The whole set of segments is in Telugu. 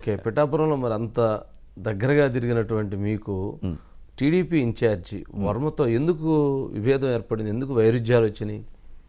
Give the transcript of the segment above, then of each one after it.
ఓకే పిఠాపురంలో మరి అంత దగ్గరగా తిరిగినటువంటి మీకు టీడీపీ ఇన్ఛార్జి వర్మతో ఎందుకు విభేదం ఏర్పడింది ఎందుకు వైరుధ్యాలు వచ్చినాయి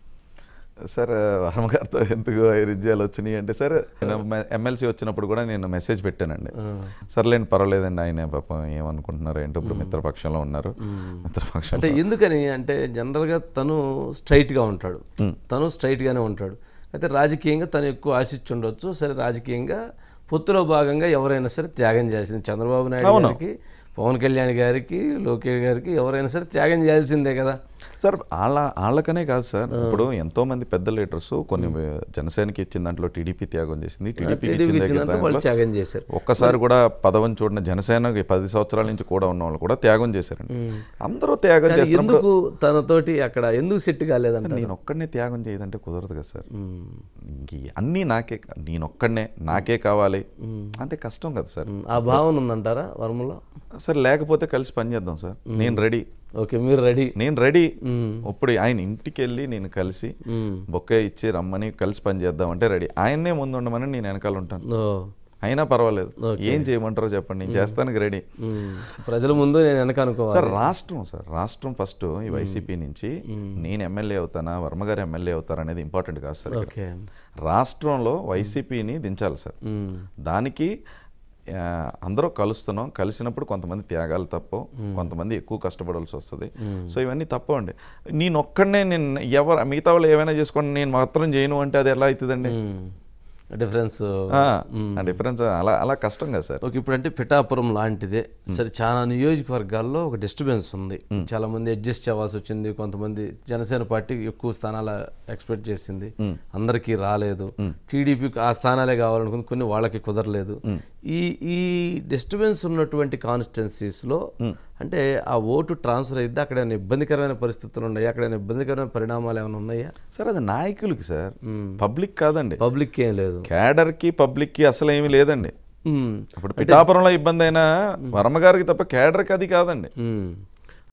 సార్ వర్మ గారితో ఎందుకు వైరుధ్యాలు వచ్చినాయి అంటే సార్ ఎమ్మెల్సీ వచ్చినప్పుడు కూడా నేను మెసేజ్ పెట్టానండి సర్లేండి పర్వాలేదండి ఆయన పాపం ఏమనుకుంటున్నారు ఏంటో ఇప్పుడు మిత్రపక్షంలో ఉన్నారు మిత్రపక్షం అంటే ఎందుకని అంటే జనరల్గా తను స్ట్రైట్గా ఉంటాడు తను స్ట్రైట్గానే ఉంటాడు అయితే రాజకీయంగా తను ఎక్కువ ఆశించి ఉండొచ్చు సరే రాజకీయంగా పొత్తులో భాగంగా ఎవరైనా సరే త్యాగం చేయాల్సింది చంద్రబాబు నాయుడు గారికి పవన్ కళ్యాణ్ గారికి లోకేష్ గారికి ఎవరైనా సరే త్యాగం చేయాల్సిందే కదా సార్ వాళ్ళ వాళ్ళకనే కాదు సార్ ఇప్పుడు ఎంతో మంది పెద్ద లీడర్స్ కొన్ని జనసేనకి ఇచ్చిన దాంట్లో టీడీపీ త్యాగం చేసింది టీడీపీకి టీడీపీ ఇచ్చిన ఇచ్చిన దాంట్లో వాళ్ళు దాంట్లో త్యాగం చేశారు ఒక్కసారి కూడా పదవిని చూడని జనసేనకి పది సంవత్సరాల నుంచి కూడా ఉన్న వాళ్ళు కూడా త్యాగం చేశారండి అందరూ త్యాగం కానీ చేస్తున్నప్పుడు ఎందుకు తనతోటి అక్కడ ఎందుకు సెట్ కాలేదంట నేను ఒక్కడనే త్యాగం చేయదంటే కుదరదు కదా సార్ ఇంక ఈ అన్నీ నాకే నేను ఒక్కడనే నాకే కావాలి అంటే కష్టం కదా సార్ ఆ భావన ఉందంటారా వర్మలో సార్ లేకపోతే కలిసి పని చేద్దాం సార్ నేను రెడీ ఓకే మీరు రెడీ నేను రెడీ ఇప్పుడు ఆయన ఇంటికి వెళ్ళి నేను కలిసి బొక్క ఇచ్చి రమ్మని కలిసి పని చేద్దాం అంటే రెడీ ఆయన్నే ముందు ఉండమని నేను వెనకాల ఉంటాను ఓ అయినా పర్వాలేదు ఏం చేయమంటారో చెప్పండి నేను చేస్తానికి రెడీ మ్మ్. ప్రజల ముందు నేను వెనక అనుకోవాలి సార్ రాష్ట్రం సార్ రాష్ట్రం ఫస్ట్ ఈ వైసీపీ నుంచి నేను ఎమ్మెల్యే అవుతానా వర్మగారు ఎమ్మెల్యే అవుతారా అనేది ఇంపార్టెంట్ కాదు సార్ ఇక్కడ. ఓకే రాష్ట్రంలో వైసీపీని దించాలి సార్ మ్మ్. దానికి ఆ, అందరూ కలుస్తున్నాం కలిసినప్పుడు కొంతమంది త్యాగాలు తప్ప కొంతమంది ఎక్కువ కష్టపడాల్సి వస్తుంది సో ఇవన్నీ తప్పవండి నేను ఒక్కడనే నేను ఎవరు మిగతా వాళ్ళు ఏమైనా చేసుకోండి నేను మాత్రం చేయను అంటే అది ఎలా అవుతుందండి మ్మ్. డిఫరెన్స్ ఆ, ఆ డిఫరెన్స్ అలా అలా కష్టం కదా సార్ ఓకే ఇప్పుడు అంటే పిఠాపురం లాంటిదే సరే చాలా నియోజకవర్గాల్లో ఒక డిస్టర్బెన్స్ ఉంది చాలా మంది అడ్జస్ట్ అవ్వాల్సి వచ్చింది కొంతమంది జనసేన పార్టీ ఎక్కువ స్థానాలు ఎక్స్పెక్ట్ చేసింది అందరికీ రాలేదు టీడీపీకి ఆ స్థానాలే కావాలనుకుంది కొన్ని వాళ్ళకి కుదరలేదు ఈ ఈ డిస్టర్బెన్స్ ఉన్నటువంటి కాన్స్టిట్యున్సీస్ లో అంటే ఆ ఓటు ట్రాన్స్ఫర్ అయితే అక్కడ ఏమైనా ఇబ్బందికరమైన పరిస్థితులు ఉన్నాయి అక్కడ ఏమైనా ఇబ్బందికరమైన పరిణామాలు ఏమైనా ఉన్నాయా సార్ అది నాయకులకి సార్ పబ్లిక్ కాదండి పబ్లిక్ ఏం లేదు క్యాడర్కి పబ్లిక్కి అసలు ఏమీ లేదండి మ్మ్. ఇప్పుడు పిఠాపురంలో ఇబ్బంది అయినా వర్మ గారికి తప్ప క్యాడర్కి అది కాదండి మ్మ్.